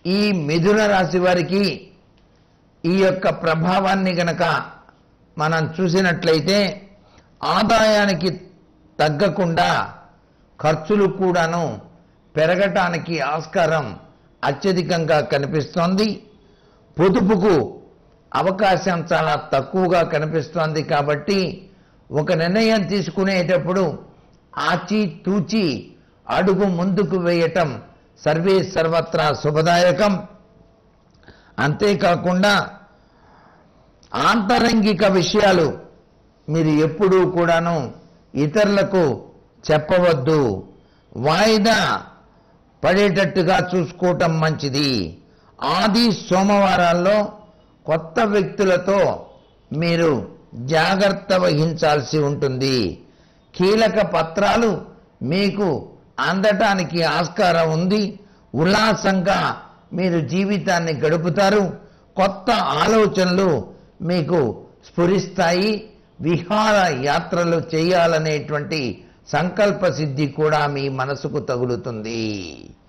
ఈ మిథున రాశి వారికి ఈ యొక్క ప్రభావాన్ని గనక మనం చూసినట్లయితే ఆదాయానికి తగ్గకుండా ఖర్చులు కూడాను పెరగటానికి ఆస్కారం అత్యధికంగా కనిపిస్తోంది పొదుపుకు అవకాశం చాలా తక్కువగా కనిపిస్తోంది కాబట్టి ఒక నిర్ణయం తీసుకునేటప్పుడు ఆచి తూచి అడుగు ముందుకు వేయటం సర్వే సర్వత్రా శుభదాయకం అంతేకాకుండా ఆంతరంగిక విషయాలు మీరు ఎప్పుడూ కూడాను ఇతరులకు చెప్పవద్దు వాయిదా పడేటట్టుగా చూసుకోవటం మంచిది ఆది సోమవారాల్లో కొత్త వ్యక్తులతో మీరు జాగ్రత్త వహించాల్సి ఉంటుంది కీలక పత్రాలు మీకు అందటానికి ఆస్కారం ఉంది ఉల్లాసంగా మీరు జీవితాన్ని గడుపుతారు కొత్త ఆలోచనలు మీకు స్ఫురిస్తాయి విహార యాత్రలు చేయాలనేటువంటి సంకల్ప సిద్ధి కూడా మీ మనసుకు తగులుతుంది